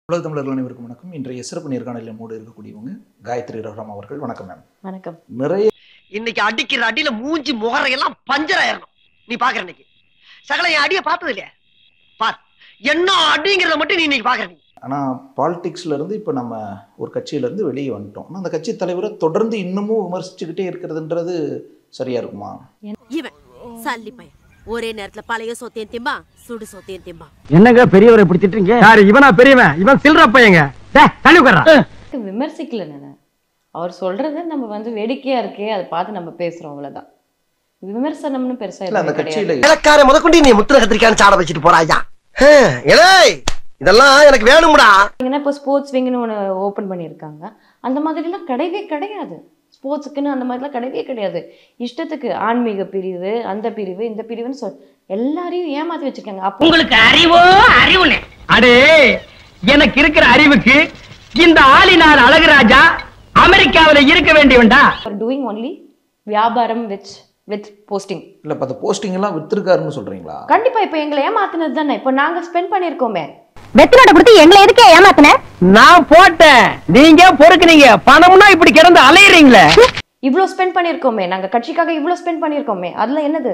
உலக தமிழர்கள் அனைவருக்கும் வணக்கம் இன்றைய சிறப்பு நேர்காணலில் மூடு இருக்கக்கூடியவங்க காயத்ரி ரகுராம் அவர்கள் வணக்கம் மேம் வணக்கம் நிறைய இன்னைக்கு அடிக்கிற அடியில மூஞ்சி முகரையெல்லாம் பஞ்சர் ஆயிரணும் நீ பாக்குற இன்னைக்கு சகல என் அடிய பார்த்தது இல்லையா பார் என்ன அடிங்கிறத மட்டும் நீ இன்னைக்கு பாக்குற நீ ஆனால் பாலிடிக்ஸ்ல இருந்து இப்போ நம்ம ஒரு கட்சியில இருந்து வெளியே வந்துட்டோம் ஆனால் அந்த கட்சி தலைவரை தொடர்ந்து இன்னமும் விமர்சிச்சுக்கிட்டே இருக்கிறதுன்றது சரியா இருக்குமா இவன் சல்லி பையன் ஒரே நேரத்துல பழைய சோத்தையும் திம்பா சுடு சோத்தையும் திம்பா என்னங்க பெரியவரை இப்படி திட்டுறீங்க யாரு இவனா பெரியவன் இவன் சில்ற பையங்க டேய், தள்ளி உட்கார்றா விமர்சிக்கல நான் அவர் சொல்றது நம்ம வந்து வேடிக்கையா இருக்கே அதை பார்த்து நம்ம பேசுறோம் அவ்வளவுதான் விமர்சனம்னு பெருசா இல்லை அந்த எதுவுமே கிடையாது கட்சியில இலக்கார முதற்கொண்டு நீ முத்திர கத்திரிக்கான்னு சாட வச்சுட்டு போறாயா ஏலே இதெல்லாம் எனக்கு வேணும்டா பாத்தீங்கன்னா இப்போ ஸ்போர்ட்ஸ் விங்னு ஒன்று ஓப்பன் பண்ணியிருக்காங்க அந்த மாதிரிலாம் கிடையவே கிடையாது ஸ்போர்ட்ஸுக்குன்னு அந்த மாதிரிலாம் கிடையவே கிடையாது இஷ்டத்துக்கு ஆன்மீக பிரிவு அந்த பிரிவு இந்த பிரிவுன்னு சொல் எல்லாரையும் ஏமாத்தி வச்சிருக்காங்க அப்போ உங்களுக்கு அறிவோ அறிவுனே அடே எனக்கு இருக்கிற அறிவுக்கு இந்த ஆளினார் அழகுராஜா அமெரிக்காவில இருக்க வேண்டியவன்டா டூயிங் ஒன்லி வியாபாரம் வித் வித் போஸ்டிங் இல்லை இப்போ அந்த போஸ்டிங் எல்லாம் வித்திருக்காருன்னு சொல்றீங்களா கண்டிப்பா இப்போ எங்களை ஏமாத்தினது தானே இப்போ நாங்க ஸ்பெண்ட் பண்ணியிருக்கோமே வெத்தினோட கொடுத்து எங்களை எதுக்கே ஏமாத்தின நான் போட்டேன் நீங்க பொறுக்குறீங்க பணம்னா இப்படி கிடந்து அலையறீங்களே இவ்வளோ ஸ்பெண்ட் பண்ணியிருக்கோமே நாங்க கட்சிக்காக இவ்வளோ ஸ்பெண்ட் பண்ணியிருக்கோமே அதுல என்னது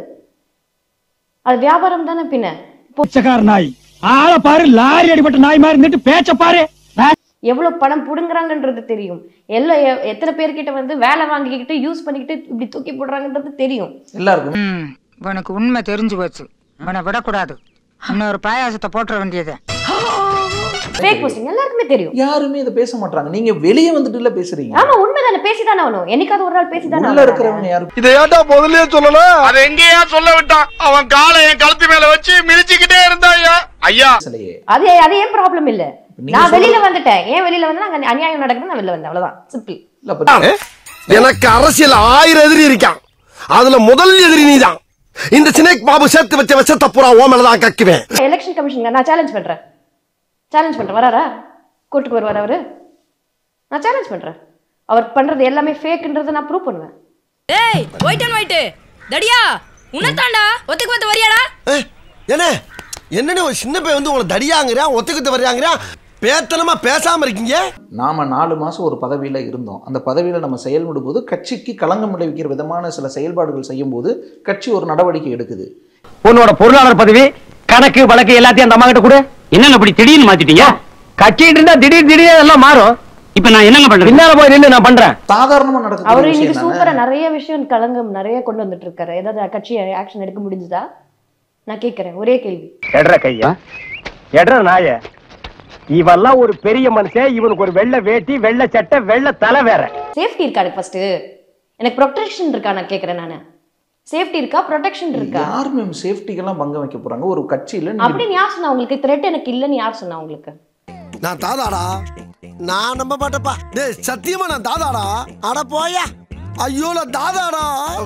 அது வியாபாரம் தானே பின்ன இப்போ பிச்சைக்கார நாய் ஆள பாரு லாரி அடிபட்ட நாய் மாதிரி இருந்துட்டு பேச்ச பாரு எவ்வளவு பணம் புடுங்குறாங்கன்றது தெரியும் எல்லா எ- எத்தனை பேர்கிட்ட வந்து வேலை வாங்கிக்கிட்டு யூஸ் பண்ணிக்கிட்டு இப்படி தூக்கி போடுறாங்கன்றது தெரியும் எல்லாருக்கும் ம், இவனுக்கு உண்மை தெரிஞ்சு போச்சு இவனை விடக்கூடாது இன்னொரு பாயாசத்தை போட்டுற வேண்டியது ஃபேக் போஸ்டிங் எல்லாருக்குமே தெரியும் யாருமே இதை பேச மாட்டாங்க நீங்க வெளியே வந்துட்டு இல்ல பேசுறீங்க ஆமா உண்மைதானே பேசிதானே ஆகணும் என்னைக்காவது ஒரு நாள் பேசிதானே உள்ள ஆகணும். இருக்கிறவங்க யாரும் இதை ஏன்டா முதல்லயே சொல்லல அதை எங்கேயா சொல்ல விட்டான் அவன் காலை என் கழுத்து மேல வச்சு மிதிச்சுக்கிட்டே இருந்தா ஐயா ஐயா பேசலையே அது அது ஏன் ப்ராப்ளம் இல்ல நீங்க நான் சொல்றது- வெளியில வந்துட்டேன் ஏன் வெளியில வந்து நாங்க அநியாயம் நடக்குது நான் வெளில வந்தேன் அவ்வளவுதான் சிம்பிள் இல்ல அப்ப எனக்கு அரசியல் ஆயிரம் எதிரி இருக்கான் அதுல முதல் எதிரி நீதான் இந்த சினேக் பாபு சேர்த்து வச்ச விஷத்தை பூரா ஓ மேலதான் கக்குவேன் எலெக்ஷன் கமிஷன் நான் சேலஞ்ச் பண்றேன் சேலஞ்ச் பண்றேன் வராரா கோர்ட்டுக்கு வருவார் அவரு நான் சேலஞ்ச் பண்றேன் அவர் பண்றது எல்லாமே ஃபேக்ன்றதை நான் ப்ரூவ் பண்ணுவேன் ஏய் ஒயிட் அண்ட் ஒயிட் தடியா உன்னதாண்டா ஒத்துக்கு வந்து வரியாடா என்ன என்னன்னு ஒரு சின்ன பையன் வந்து உங்களை தடியாங்கிறான் ஒத்துக்கிட்டு வர்றாங்கிறான் பேத்தனமா பேசாம இருக்கீங்க நாம நாலு மாசம் ஒரு பதவியில இருந்தோம் அந்த பதவியில நம்ம செயல்படும் போது கட்சிக்கு களங்கம் விளைவிக்கிற விதமான சில செயல்பாடுகள் செய்யும் போது கட்சி ஒரு நடவடிக்கை எடுக்குது உன்னோட பொருளாளர் பதவி கணக்கு வழக்கு எல்லாத்தையும் அந்த அம்மா கிட்ட கொடு என்னங்க அப்படி திடீர்னு மாத்திட்டீங்க கட்சிட்டு இருந்தா திடீர் திடீர்னு எல்லாம் மாறும் இப்ப நான் என்னங்க பண்றேன் பின்னால போய் நின்னு நான் பண்றேன் சாதாரணமா அவர் நடக்கக்கூடிய இன்னைக்கு விஷயம் சூப்பரா தானே நிறைய விஷயம் கலங்கம் நிறைய கொண்டு வந்துட்டு இருக்காரு ஏதாவது கட்சி ஆக்ஷன் எடுக்க முடிஞ்சுதா நான் கேட்கறேன் ஒரே கேள்வி எட்ற கையா எட்ற நாய இவெல்லாம் ஒரு பெரிய மனுஷன் இவனுக்கு ஒரு வெள்ளை வேட்டி வெள்ளை சட்டை வெள்ளை தலை வேற சேஃப்டி இருக்கா ஃபர்ஸ்ட் எனக்கு ப்ரொடெக்ஷன் இருக்கா நான் கேட்கறேன் நானு சேஃப்டி இருக்கா ப்ரொடெக்ஷன் இருக்கா யார் மேம் சேஃப்டிக்கெல்லாம் பங்கம் வைக்க போறாங்க ஒரு கட்சியில நீங்க அப்படின்னு யார் சொன்னா உங்களுக்கு த்ரெட் எனக்கு இல்லைன்னு யார் சொன்னா உங்களுக்கு நான் தாதாடா நான் நம்ப மாட்டேப்பா டேய் சத்தியமா நான் தாதாடா அட போயா ஐயோ நான் தாதாடா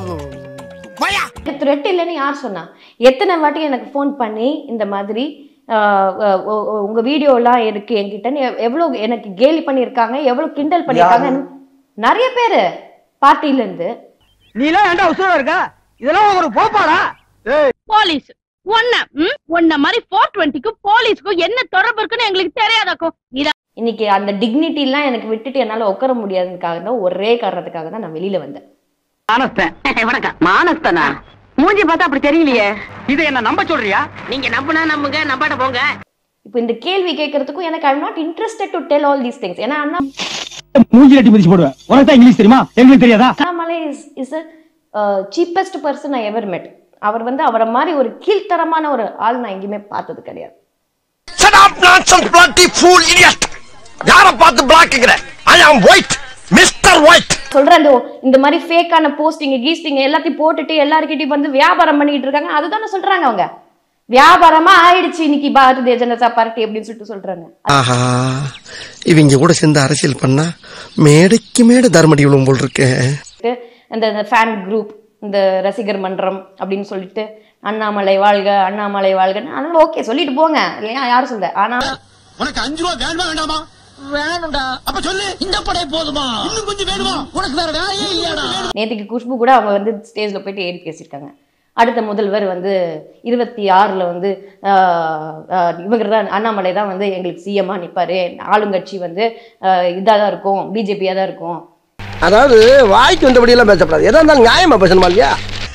போயா த்ரெட் இல்லைன்னு யார் சொன்னா எத்தனை வாட்டி எனக்கு ஃபோன் பண்ணி இந்த மாதிரி ஆஹ், ஆஹ், உ- உ- உங்க வீடியோ எல்லாம் இருக்கு என்கிட்டன்னு எவ்- எவ்வளவு எனக்கு கேலி பண்ணியிருக்காங்க எவ்வளவு கிண்டல் பண்ணியிருக்காங்க நிறைய பேரு பார்ட்டில இருந்து நீ எல்லாம் ஏன்டா உசுரா இருக்க இதெல்லாம் ஒரு போப்பாடா போலீஸ் ஒன்ன ஒன்ன மாதிரி போர் டுவெண்ட்டிக்கும் போலீஸ்க்கும் என்ன தொடர்பு இருக்குன்னு எங்களுக்கு தெரியாதாக்கும் இதான் இன்னைக்கு அந்த டிக்னிட்டி எல்லாம் எனக்கு விட்டுட்டு என்னால உட்கார முடியாதுக்காக தான் ஒரே காரணத்துக்காக தான் நான் வெளியில வந்தேன் மானஸ்தன் வணக்கம் மானஸ்தனா மூஞ்சி பார்த்தா அப்படி தெரியலையே இதை என்ன நம்ப சொல்றியா நீங்க நம்புனா நம்புங்க நம்பாட்ட போங்க இப்போ இந்த கேள்வி கேட்கறதுக்கும் எனக்கு I'm not interested to tell all these things ஏன்னா அண்ணா மூஞ்சி கட்டி மிதிச்சு போடுவேன் உனக்கு தான் இங்கிலீஷ் தெரியுமா எங்களுக்கு தெரியாதா Annamalai is is a cheapest person I ever met அவர் வந்து அவரை மாதிரி ஒரு கீழ்த்தரமான ஒரு ஆள் நான் எங்கேயுமே பார்த்தது கிடையாது Shut up nonsense bloody fool idiot யார பார்த்து பிளாக்குங்கிற ஐ ஆம் ஒயிட் மிஸ்டர் ஒயிட் சொல்றேன் இந்த இந்த மாதிரி ஃபேக்கான போஸ்டிங் கீஸ்டிங் எல்லாத்தையும் போட்டுட்டு எல்லாருக்கிட்டையும் வந்து வியாபாரம் பண்ணிட்டு இருக்காங்க அதுதானே சொல்றாங்க அவங்க வியாபாரமா ஆயிடுச்சு இன்னைக்கு பாரதிய ஜனதா பார்ட்டி அப்படின்னு சொல்லிட்டு சொல்றாங்க ஆஹா இவங்க கூட சேர்ந்து அரசியல் பண்ணா மேடைக்கு மேடை தர்மடி விழும் போல் இருக்கே இந்த ஃபேன் குரூப் இந்த ரசிகர் மன்றம் அப்படின்னு சொல்லிட்டு அண்ணாமலை வாழ்க அண்ணாமலை வாழ்கன்னு அதனால ஓகே சொல்லிட்டு போங்க இல்லையா யாரும் சொல்ல ஆனா உனக்கு அஞ்சு ரூபா வேணுமா வேண்டாமா வேணும்டா அப்ப சொல்லு இந்த படை போதுமா இன்னும் கொஞ்சம் வேணுமா உனக்கு வேற வேலையே இல்லையாடா நேற்றுக்கு குஷ்பு கூட அவங்க வந்து ஸ்டேஜ்ல போயிட்டு ஏறி பேசியிருக்காங்க அடுத்த முதல்வர் வந்து இருபத்தி ஆறில் வந்து இவங்க தான் அண்ணாமலை தான் வந்து எங்களுக்கு சிஎம்மாக நிற்பாரு ஆளுங்கட்சி வந்து இதாக தான் இருக்கும் பிஜேபியாக தான் இருக்கும் அதாவது வாய்க்கு வந்தபடி எல்லாம் பேசப்படாது எதா இருந்தாலும் நியாயமா பேசணுமா இல்லையா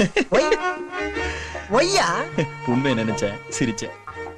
ஒய்யா உண்மையை நினைச்சேன் சிரிச்சேன்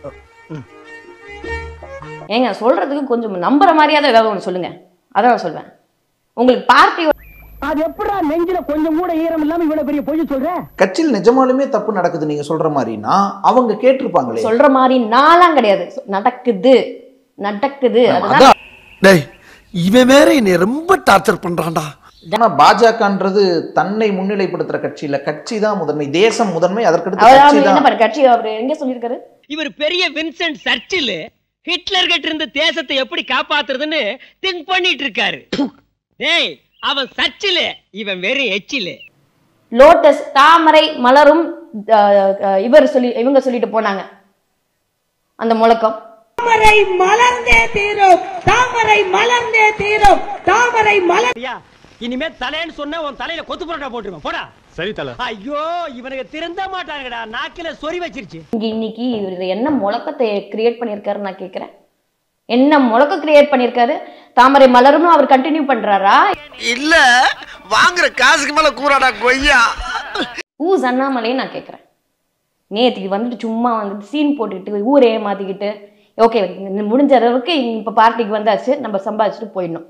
ஏங்க சொல்றதுக்கு கொஞ்சம் நம்புற மாதிரியாவது ஏதாவது ஒன்று சொல்லுங்க அதான் நான் சொல்வேன் உங்களுக்கு பார்ட்டி அது எப்படா நெஞ்சில கொஞ்சம் கூட ஈரம் இல்லாம இவ்வளவு பெரிய பொய் சொல்ற கட்சியில் நிஜமாலுமே தப்பு நடக்குது நீங்க சொல்ற மாதிரினா அவங்க கேட்டிருப்பாங்களே சொல்ற மாதிரி நாளாம் கிடையாது சொ- நடக்குது நடக்குது அதுதான் அதான் டேய் இவன் வேற என்னை ரொம்ப டார்ச்சர் பண்றான்டா ஆனா பாஜகன்றது தன்னை முன்னிலைப்படுத்துற கட்சி இல்ல கட்சி தான் முதன்மை தேசம் முதன்மை அதற்கடுத்து அவர் கட்சி அவர் என்ன தான் பண்ண கட்சி அவர் எங்க சொல்லியிருக்காரு இவர் பெரிய வின்சென்ட் சர்ச்சில் ஹிட்லர் கிட்ட இருந்து தேசத்தை எப்படி காப்பாத்துறதுன்னு திங்க் பண்ணிட்டு இருக்காரு டேய் அவன் சர்ச்சில் இவன் வெறும் எச்சில் லோட்டஸ் தாமரை மலரும் அஹ், அஹ், இவர் சொல்லி இவங்க சொல்லிட்டு போனாங்க அந்த முழக்கம் தாமரை மலர்ந்தே தீரும் தாமரை மலர்ந்தே தீரும் தாமரை மலர் இனிமே தலைன்னு சொன்ன உன் தலையில கொத்து பரோட்டா போட்டுருவேன் போடா சரி தல ஐயோ இவனுக்கு திருந்த மாட்டாங்கடா நாக்கில சொறி வச்சிருச்சு இங்க இன்னைக்கு இவர் என்ன முழக்கத்தை கிரியேட் பண்ணியிருக்காரு நான் கேட்கிறேன் என்ன முழக்கம் கிரியேட் பண்ணியிருக்காரு தாமரை மலரும் அவர் கண்டினியூ பண்றாரா இல்ல வாங்குற காசுக்கு மேல கூறாடா கொய்யா ஊஸ் அண்ணாமலையை நான் கேட்குறேன் நேற்றுக்கு வந்துட்டு சும்மா வந்துட்டு சீன் போட்டுக்கிட்டு ஊரே ஏமாத்திக்கிட்டு ஓகே முடிஞ்ச அளவுக்கு இப்போ பார்ட்டிக்கு வந்தாச்சு நம்ம சம்பாதிச்சுட்டு போயிடணும்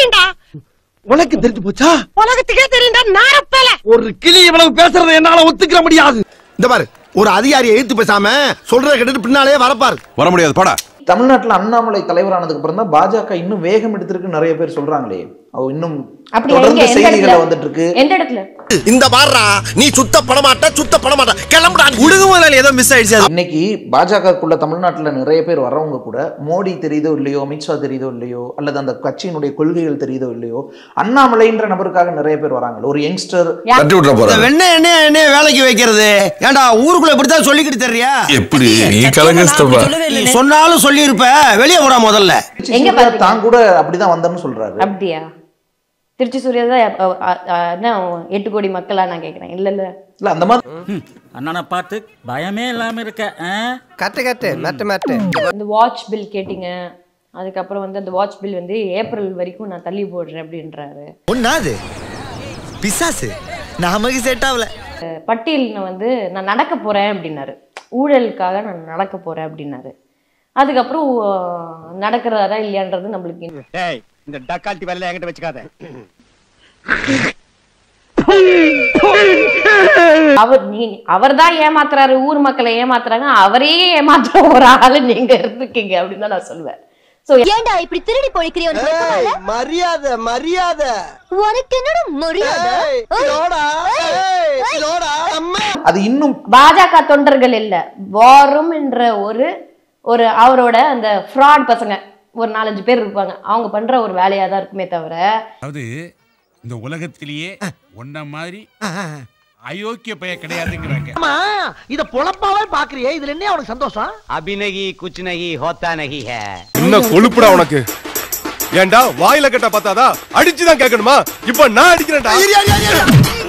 உனக்கு தெரிஞ்சு போச்சா உலகத்துக்கே தெரியுண்டா நாரப்பேல ஒரு கிளி இவ்வளவு பேசுறதை என்னால ஒத்துக்கிற முடியாது இந்த பாரு ஒரு அதிகாரியை எழுத்து பேசாம சொல்றத கேட்டுட்டு பின்னாலே வரப்பாரு வர முடியாது போடா தமிழ்நாட்டுல அண்ணாமலை தலைவரானதுக்கு அப்புறம் தான் பாஜக இன்னும் வேகம் எடுத்திருக்கு நிறைய பேர் சொல்றாங்களே அவ இன்னும் அப்படியா எங்க தொடர்ந்து எந்த செய்திகளை இடத்துல வந்துட்டு இருக்கு எந்த இடத்துல இந்த பாடுறா நீ சுத்த படமாட்ட சுத்த படமாட்ட கிளம்புடா உடுகு முதலாளி ஏதோ மிஸ் ஆயிடுச்சு இன்னைக்கு பாஜகக்குள்ள தமிழ்நாட்டுல நிறைய பேர் வர்றவங்க கூட மோடி தெரியுதோ இல்லையோ அமித்ஷா தெரியுதோ இல்லையோ அல்லது அந்த கட்சியினுடைய கொள்கைகள் தெரியுதோ இல்லையோ அண்ணாமலைன்ற நபருக்காக நிறைய பேர் வராங்க ஒரு யங்ஸ்டர் தட்டி விட்டுற போற வெண்ணெய் என்ன என்ன வேலைக்கு வைக்கிறது ஏன்டா ஊருக்குள்ள இப்படித்தான் சொல்லிக்கிட்டு தெரியா எப்படி நீ கலங்கஸ்தப்பா நீ சொன்னாலும் சொல்லி இருப்ப வெளியே போடா முதல்ல எங்க பாத்தீங்க? தான் கூட அப்படிதான் வந்தேன்னு சொல்றாரு அப்படியா திருச்சி சூர்யா தான் அ- அ- அ- என்ன எட்டு கோடி மக்களா நான் கேட்குறேன் இல்ல இல்ல இல்ல அந்த மாதிரி அண்ணனை பார்த்து பயமே இல்லாம இருக்க கட்டு கட்டு மேட்டு மேட்டு இந்த வாட்ச் பில் கேட்டிங்க அதுக்கப்புறம் வந்து அந்த வாட்ச் பில் வந்து ஏப்ரல் வரைக்கும் நான் தள்ளி போடுறேன் அப்படின்றாரு ஒன்னாது பிசாசு நமக்கு செட் ஆகல பட்டியலில் வந்து நான் நடக்க போறேன் அப்படின்னாரு ஊழலுக்காக நான் நடக்க போறேன் அப்படின்னாரு அதுக்கப்புறம் அஹ், நடக்கிறதா இல்லையான்றது நம்மளுக்கு இன்னும் டேய் இந்த டக்கால்ட்டி வேலையில என்கிட்ட வச்சுக்காத அவர் நீ அவர் தான் ஏமாத்துறாரு ஊர் மக்களை ஏமாத்துறாங்க அவரே ஏமாத்துற ஒரு ஆளு நீங்க இருந்திருக்கீங்க அப்படின்னு தான் நான் சொல்லுவேன் ஸோ ஏண்டா இப்படி திருடி பொழிக்கிறிய மரியாதை மரியாதை உனக்கு என்னோட மரியாதை அது இன்னும் பாஜக தொண்டர்கள் இல்ல வாரும் என்ற ஒரு ஒரு அவரோட அந்த ஃப்ராட் பசங்க ஒரு நாலஞ்சு பேர் இருப்பாங்க அவங்க பண்ற ஒரு வேலையா தான் இருக்குமே தவிர அதாவது இந்த உலகத்திலேயே ஒன்ன மாதிரி அயோக்கிய பைய கிடையாதுங்கிறாங்க ஆமா இத பொழப்பாவே பாக்குறியே இதுல என்ன அவனுக்கு சந்தோஷம் அபிநகி குச் நகி ஹோத்தா நகி ஹே என்ன கொழுப்புடா உனக்கு ஏன்டா வாயில கட்ட பார்த்தாதா அடிச்சுதான் கேட்கணுமா இப்ப நான் அடிக்கிறேன்டா